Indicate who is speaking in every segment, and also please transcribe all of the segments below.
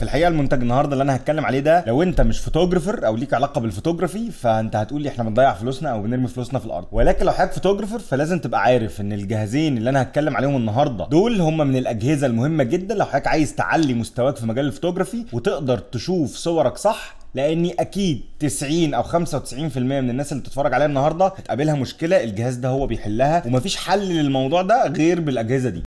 Speaker 1: في الحقيقه المنتج النهارده اللي انا هتكلم عليه ده لو انت مش فوتوجرافر او ليك علاقه بالفوتوجرافي فانت هتقول لي احنا بنضيع فلوسنا او بنرمي فلوسنا في الارض ولكن لو حضرتك فوتوجرافر فلازم تبقى عارف ان الجهازين اللي انا هتكلم عليهم النهارده دول هم من الاجهزه المهمه جدا لو حضرتك عايز تعلي مستواك في مجال الفوتوجرافي وتقدر تشوف صورك صح لاني اكيد 90 او 95% من الناس اللي بتتفرج عليا النهارده هتقابلها مشكله الجهاز ده هو بيحلها ومفيش حل للموضوع ده غير بالاجهزه دي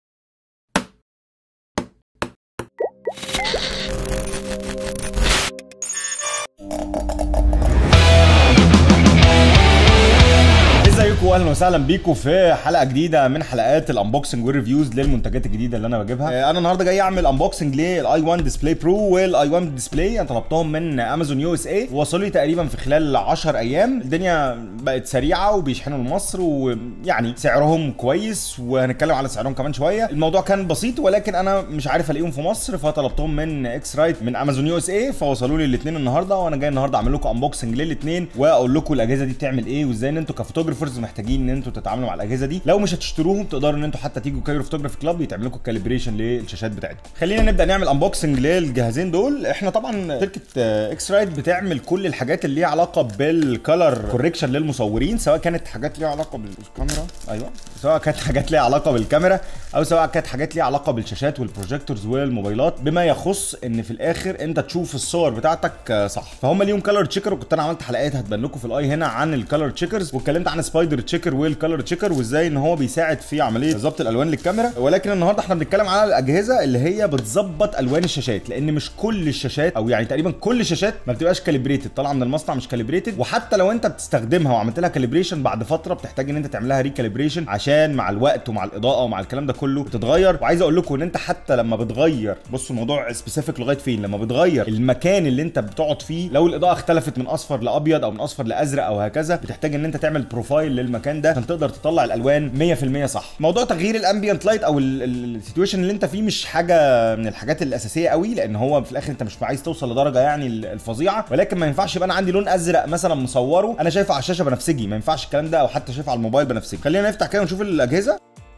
Speaker 1: ازيكم واهلا وسهلا بيكم في حلقه جديده من حلقات الانبوكسنج والريفيوز للمنتجات الجديده اللي انا بجيبها آه، انا النهارده جاي اعمل انبوكسنج للاي 1 ديسبلاي برو والاي 1 ديسبلاي انا طلبتهم من امازون يو اس اي وصلوا لي تقريبا في خلال 10 ايام الدنيا بقت سريعه وبيشحنوا لمصر ويعني سعرهم كويس وهنتكلم على سعرهم كمان شويه الموضوع كان بسيط ولكن انا مش عارف الاقيهم في مصر فطلبتهم من اكس رايت من امازون يو اس اي فوصلوا لي الاثنين النهارده وانا جاي النهارده اعمل لكم انبوكسنج للاثنين واقول لكم الاجهزه دي بتعمل ايه وازاي ان انتوا كفوتوجرافرز محتاجين ان انتوا تتعاملوا مع الاجهزه دي لو مش هتشتروهم تقدروا ان انتوا حتى تيجوا كايرو فوتوجرافي كلاب يتعمل لكم كاليبريشن للشاشات بتاعتكم خلينا نبدا نعمل انبوكسنج للجهازين دول احنا طبعا شركه اكس رايت بتعمل كل الحاجات اللي ليها علاقه بالكالر كوريكشن للمصورين سواء كانت حاجات ليها علاقه بالكاميرا ايوه سواء كانت حاجات ليها علاقه بالكاميرا او سواء كانت حاجات ليها علاقه بالشاشات والبروجيكتورز والموبايلات بما يخص ان في الاخر انت تشوف الصور بتاعتك آه، صح فهم ليهم كالر تشيكر وكنت انا عملت حلقات هتبان لكم في الاي هنا عن الكالر تشيكرز واتكلمت عن سبايدر تشيكر والكالر تشيكر وازاي ان هو بيساعد في عمليه ضبط الالوان للكاميرا ولكن النهارده احنا بنتكلم على الاجهزه اللي هي بتظبط الوان الشاشات لان مش كل الشاشات او يعني تقريبا كل الشاشات ما بتبقاش كاليبريتد طالعه من المصنع مش كاليبريتد وحتى لو انت بتستخدمها وعملت لها كاليبريشن بعد فتره بتحتاج ان انت تعملها ريكاليبريشن عشان مع الوقت ومع الاضاءه ومع الكلام ده كله بتتغير وعايز اقول لكم ان انت حتى لما بتغير بصوا الموضوع سبيسيفيك لغايه فين لما بتغير المكان اللي انت بتقعد فيه لو الاضاءه اختلفت من اصفر لابيض او من اصفر لازرق او هكذا بتحتاج ان انت تعمل بروفايل للمكان ده عشان تقدر تطلع الالوان 100% صح موضوع تغيير الامبيانت لايت او السيتويشن اللي انت فيه مش حاجه من الحاجات الاساسيه قوي لان هو في الاخر انت مش عايز توصل لدرجه يعني الفظيعه ولكن ما ينفعش يبقى انا عندي لون ازرق مثلا مصوره انا شايفه على الشاشه بنفسجي ما ينفعش الكلام ده او حتى شايفه على الموبايل بنفسجي خلينا نفتح كده ونشوف الاجهزه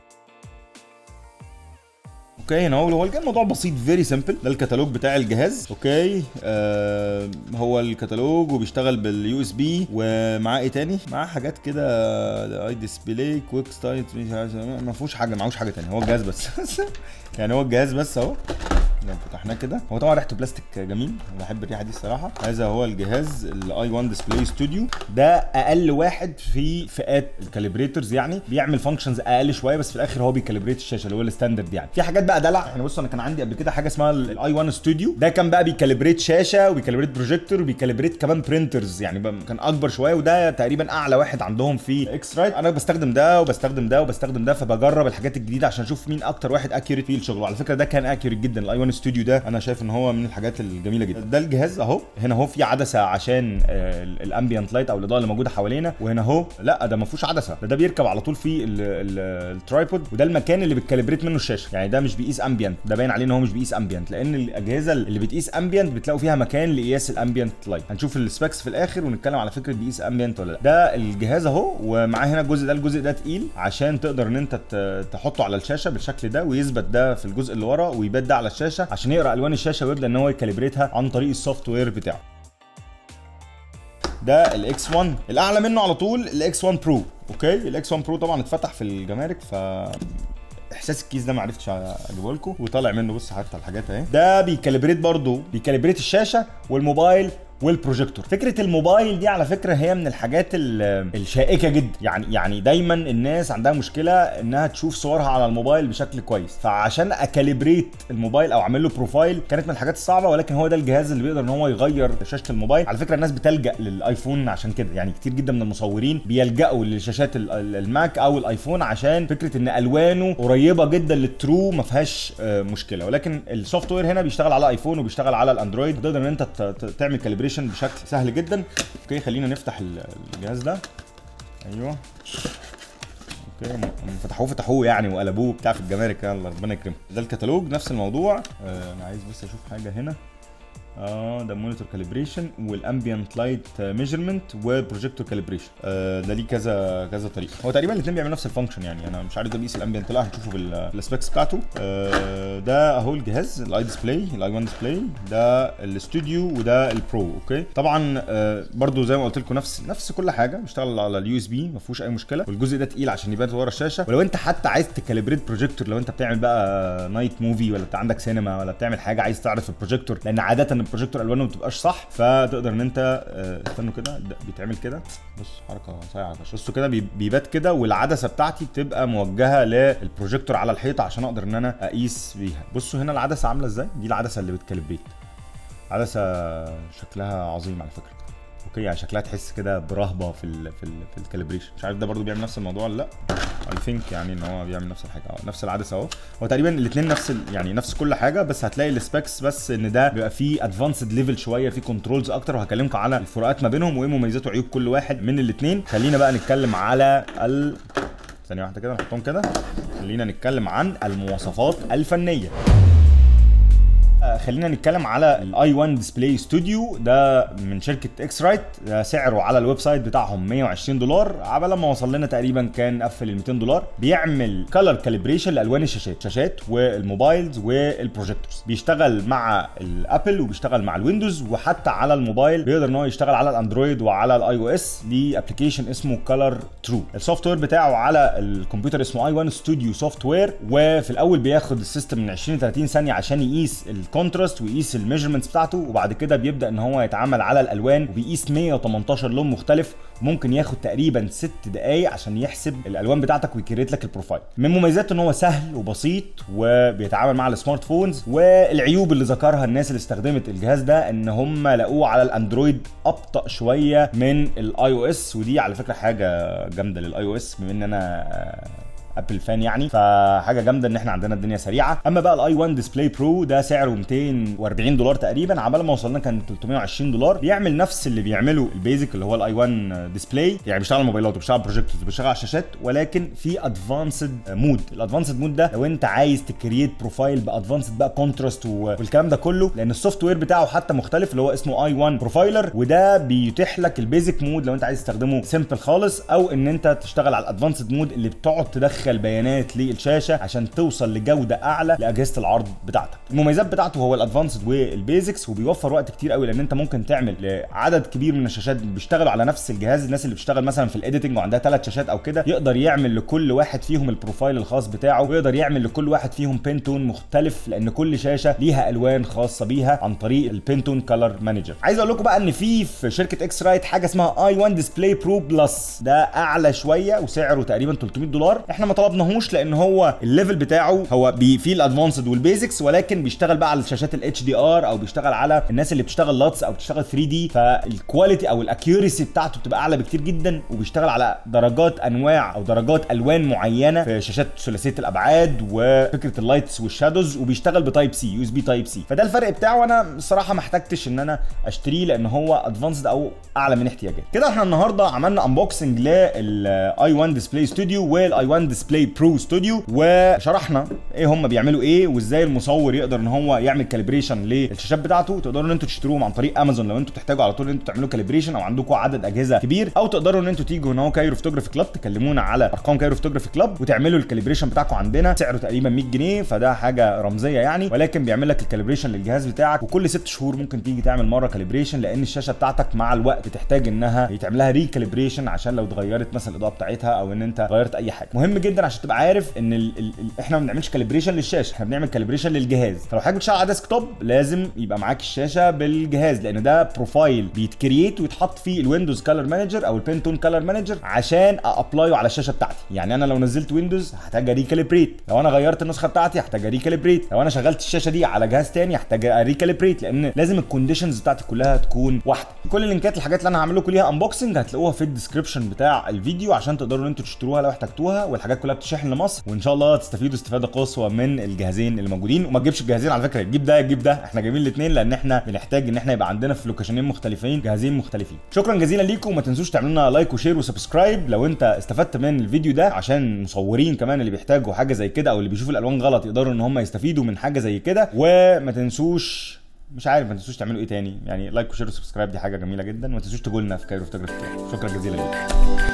Speaker 1: اوكي هنا هو هو الموضوع بسيط فيري سمبل ده الكتالوج بتاع الجهاز اوكي آه هو الكتالوج وبيشتغل باليو اس بي ومعاه ايه تاني معاه حاجات كده اي ديسبلاي كويك ستايل ما فيهوش حاجه معهوش حاجه تانية هو الجهاز بس يعني هو الجهاز بس اهو لو فتحناه كده هو طبعا ريحته بلاستيك جميل انا بحب الريحه دي الصراحه هذا هو الجهاز الاي 1 ديسبلاي ستوديو ده اقل واحد في فئات الكاليبريترز يعني بيعمل فانكشنز اقل شويه بس في الاخر هو بيكاليبريت الشاشه اللي هو الستاندرد يعني في حاجات بقى دلع يعني بص انا كان عندي قبل كده حاجه اسمها الاي 1 ستوديو ده كان بقى بيكاليبريت شاشه وبيكاليبريت بروجيكتور وبيكاليبريت كمان برينترز يعني بقى كان اكبر شويه وده تقريبا اعلى واحد عندهم في اكس رايت انا بستخدم ده وبستخدم ده وبستخدم ده فبجرب الحاجات الجديده عشان اشوف مين اكتر واحد اكيوريت في الشغل وعلى فكره ده كان اكيوريت جدا الاي 1 ستوديو ده انا شايف ان هو من الحاجات الجميله جدا ده الجهاز اهو هنا اهو في عدسه عشان الامبيانت لايت او الاضاءه اللي موجوده حوالينا وهنا اهو لا ده ما فيهوش عدسه ده ده بيركب على طول في الترايبود وده المكان اللي بتكاليبريت منه الشاشه يعني ده مش بيقيس امبيانت ده باين عليه ان هو مش بيقيس امبيانت لان الاجهزه اللي بتقيس امبيانت بتلاقوا فيها مكان لقياس الامبيانت لايت هنشوف السبيكس في الاخر ونتكلم على فكره بيقيس امبيانت ولا لا ده الجهاز اهو ومعاه هنا الجزء ده الجزء ده تقيل عشان تقدر ان انت تحطه على الشاشه بالشكل ده ويثبت ده في الجزء اللي ورا ويبات ده على الشاشه عشان يقرا الوان الشاشه ويبدا ان هو يكاليبريتها عن طريق السوفت وير بتاعه ده الاكس 1 الاعلى منه على طول الاكس 1 برو اوكي الاكس 1 برو طبعا اتفتح في الجمارك ف احساس الكيس ده ما عرفتش اجيبه لكم وطالع منه بص حتى الحاجات اهي ده بيكاليبريت برضو بيكاليبريت الشاشه والموبايل والبروجيكتور فكره الموبايل دي على فكره هي من الحاجات الشائكه جدا يعني يعني دايما الناس عندها مشكله انها تشوف صورها على الموبايل بشكل كويس فعشان اكاليبريت الموبايل او اعمل له بروفايل كانت من الحاجات الصعبه ولكن هو ده الجهاز اللي بيقدر ان هو يغير شاشه الموبايل على فكره الناس بتلجا للايفون عشان كده يعني كتير جدا من المصورين بيلجأوا لشاشات الماك او الايفون عشان فكره ان الوانه قريبه جدا للترو ما فيهاش مشكله ولكن السوفت وير هنا بيشتغل على ايفون وبيشتغل على الاندرويد تقدر ان انت تعمل كاليبريشن بشكل سهل جدا اوكي خلينا نفتح الجهاز ده ايوه اوكي فتحوه فتحوه يعني وقلبوه بتاع في الجمارك يلا ربنا يكرمه ده الكتالوج نفس الموضوع آه انا عايز بس اشوف حاجه هنا اه ده مونيتور كاليبريشن والامبيانت لايت ميجرمنت والبروجيكتور كاليبريشن آه ده ليه كذا كذا طريقه هو تقريبا الاثنين بيعملوا نفس الفانكشن يعني انا مش عارف ده بيقيس الامبيانت لا هنشوفه بال- بالسبيكس بتاعته آه ده اهو الجهاز الاي ديسبلاي الاي 1 ديسبلاي ده الاستوديو وده البرو اوكي طبعا آه برضو زي ما قلت لكم نفس نفس كل حاجه بيشتغل على اليو اس بي ما فيهوش اي مشكله والجزء ده تقيل عشان يبان ورا الشاشه ولو انت حتى عايز تكاليبريت بروجيكتور لو انت بتعمل بقى نايت موفي ولا انت عندك سينما ولا بتعمل حاجه عايز تعرف البروجيكتور لان عاده البروجيكتور الوانه ما بتبقاش صح فتقدر ان انت آه، استنوا كده ده بيتعمل كده بص حركه صايعه فشخ. بصوا كده بي- بيبات كده والعدسه بتاعتي بتبقى موجهه للبروجيكتور على الحيطه عشان اقدر ان انا اقيس بيها بصوا هنا العدسه عامله ازاي دي العدسه اللي بتكالبريت عدسه شكلها عظيم على فكره اوكي يعني شكلها تحس كده برهبه في ال في ال في الكاليبريشن مش عارف ده برضو بيعمل نفس الموضوع ولا لا اي ثينك يعني ان هو بيعمل نفس الحاجه اه نفس العدسه اهو هو تقريبا الاثنين نفس ال يعني نفس كل حاجه بس هتلاقي السبيكس بس ان ده بيبقى فيه ادفانسد ليفل شويه فيه كنترولز اكتر وهكلمكم على الفروقات ما بينهم وايه مميزات وعيوب كل واحد من الاثنين خلينا بقى نتكلم على ال ثانيه واحده كده نحطهم كده خلينا نتكلم عن المواصفات الفنيه آه، خلينا نتكلم على الاي 1 ديسبلاي ستوديو ده من شركه اكس رايت ده سعره على الويب سايت بتاعهم 120 دولار عبال لما وصل لنا تقريبا كان قفل ال 200 دولار بيعمل كلر كاليبريشن لالوان الشاشات شاشات والموبايلز والبروجيكتورز بيشتغل مع الابل وبيشتغل مع الويندوز وحتى على الموبايل بيقدر ان هو يشتغل على الاندرويد وعلى الاي او اس ليه ابلكيشن اسمه كلر ترو السوفت وير بتاعه على الكمبيوتر اسمه اي 1 ستوديو سوفت وير وفي الاول بياخد السيستم من 20 ل 30 ثانيه عشان يقيس الكونتراست ويقيس الميجرمنتس بتاعته وبعد كده بيبدا ان هو يتعامل على الالوان وبيقيس 118 لون مختلف ممكن ياخد تقريبا 6 دقائق عشان يحسب الالوان بتاعتك ويكريت لك البروفايل من مميزاته ان هو سهل وبسيط وبيتعامل مع السمارت فونز والعيوب اللي ذكرها الناس اللي استخدمت الجهاز ده ان هم لقوه على الاندرويد ابطا شويه من الاي او اس ودي على فكره حاجه جامده للاي او اس بما ان انا ابل فان يعني فحاجه جامده ان احنا عندنا الدنيا سريعه اما بقى الاي 1 ديسبلاي برو ده سعره 240 دولار تقريبا عبال ما وصلنا كان 320 دولار بيعمل نفس اللي بيعمله البيزك اللي هو الاي 1 ديسبلاي يعني بيشتغل على موبايلات وبيشتغل على بروجيكتورز وبيشتغل على شاشات ولكن في ادفانسد مود الادفانسد مود ده لو انت عايز تكريت بروفايل بادفانسد بقى كونتراست والكلام ده كله لان السوفت وير بتاعه حتى مختلف اللي هو اسمه اي 1 بروفايلر وده بيتيح لك البيزك مود لو انت عايز تستخدمه سيمبل خالص او ان انت تشتغل على الادفانسد مود اللي بتقعد تدخل بيانات للشاشه عشان توصل لجوده اعلى لاجهزه العرض بتاعتك المميزات بتاعته هو الادفانسد والبيزكس وبيوفر وقت كتير قوي لان انت ممكن تعمل لعدد كبير من الشاشات بيشتغلوا على نفس الجهاز الناس اللي بتشتغل مثلا في الايديتنج وعندها ثلاث شاشات او كده يقدر يعمل لكل واحد فيهم البروفايل الخاص بتاعه ويقدر يعمل لكل واحد فيهم بنتون مختلف لان كل شاشه ليها الوان خاصه بيها عن طريق البنتون كلر مانجر عايز اقول لكم بقى ان في في شركه اكس رايت حاجه اسمها اي 1 ديسبلاي برو بلس ده اعلى شويه وسعره تقريبا 300 دولار احنا ما طلبناهوش لان هو الليفل بتاعه هو بي فيه الادفانسد والبيزكس ولكن بيشتغل بقى على الشاشات الاتش دي ار او بيشتغل على الناس اللي بتشتغل لاتس او بتشتغل 3 دي فالكواليتي او الاكيورسي بتاعته بتبقى اعلى بكتير جدا وبيشتغل على درجات انواع او درجات الوان معينه في شاشات ثلاثيه الابعاد وفكره اللايتس والشادوز وبيشتغل بتايب سي يو اس بي تايب سي فده الفرق بتاعه انا الصراحه ما احتجتش ان انا اشتريه لان هو ادفانسد او اعلى من احتياجاتي كده احنا النهارده عملنا انبوكسنج للاي 1 ديسبلاي ستوديو والاي 1 ديسبلاي برو ستوديو وشرحنا ايه هم بيعملوا ايه وازاي المصور يقدر ان هو يعمل كاليبريشن للشاشات بتاعته تقدروا ان انتوا تشتروهم عن طريق امازون لو انتوا تحتاجوا على طول ان انتوا تعملوا كاليبريشن او عندكم عدد اجهزه كبير او تقدروا ان انتوا تيجوا هنا هو كايرو فوتوجرافي كلاب تكلمونا على ارقام كايرو فوتوجرافي كلاب وتعملوا الكاليبريشن بتاعكم عندنا سعره تقريبا 100 جنيه فده حاجه رمزيه يعني ولكن بيعمل لك الكاليبريشن للجهاز بتاعك وكل ست شهور ممكن تيجي تعمل مره كاليبريشن لان الشاشه بتاعتك مع الوقت بتحتاج انها يتعمل لها ريكاليبريشن عشان لو اتغيرت مثلا الاضاءه بتاعتها او ان انت غيرت اي حاجه مهم جدا عشان تبقى عارف ان ال ال ال احنا ما بنعملش كاليبريشن للشاشه احنا بنعمل كاليبريشن للجهاز فلو حضرتك بتشتغل على ديسكتوب لازم يبقى معاك الشاشه بالجهاز لان ده بروفايل بيتكريت ويتحط فيه الويندوز كالر مانجر او البنتون كالر مانجر عشان ابلايه على الشاشه بتاعتي يعني انا لو نزلت ويندوز هحتاج اريكاليبريت لو انا غيرت النسخه بتاعتي هحتاج اريكاليبريت لو انا شغلت الشاشه دي على جهاز تاني هحتاج اريكاليبريت لان لازم الكونديشنز بتاعتي كلها تكون واحده كل اللينكات الحاجات اللي انا هعمل لكم ليها انبوكسنج هتلاقوها في الديسكربشن بتاع الفيديو عشان تقدروا ان انتوا تشتروها لو احتجتوها والحاجات كلها بتشحن لمصر وان شاء الله تستفيدوا استفاده قصوى من الجهازين اللي موجودين وما تجيبش الجهازين على فكره تجيب ده تجيب ده احنا جايبين الاثنين لان احنا بنحتاج ان احنا يبقى عندنا في لوكيشنين مختلفين جهازين مختلفين شكرا جزيلا ليكم وما تنسوش تعملوا لنا لايك وشير وسبسكرايب لو انت استفدت من الفيديو ده عشان المصورين كمان اللي بيحتاجوا حاجه زي كده او اللي بيشوفوا الالوان غلط يقدروا ان هم يستفيدوا من حاجه زي كده وما تنسوش مش عارف ما تنسوش تعملوا ايه تاني يعني لايك وشير وسبسكرايب دي حاجه جميله جدا وما تنسوش تقولنا في كايرو فوتوغرافي شكرا جزيلا ليكم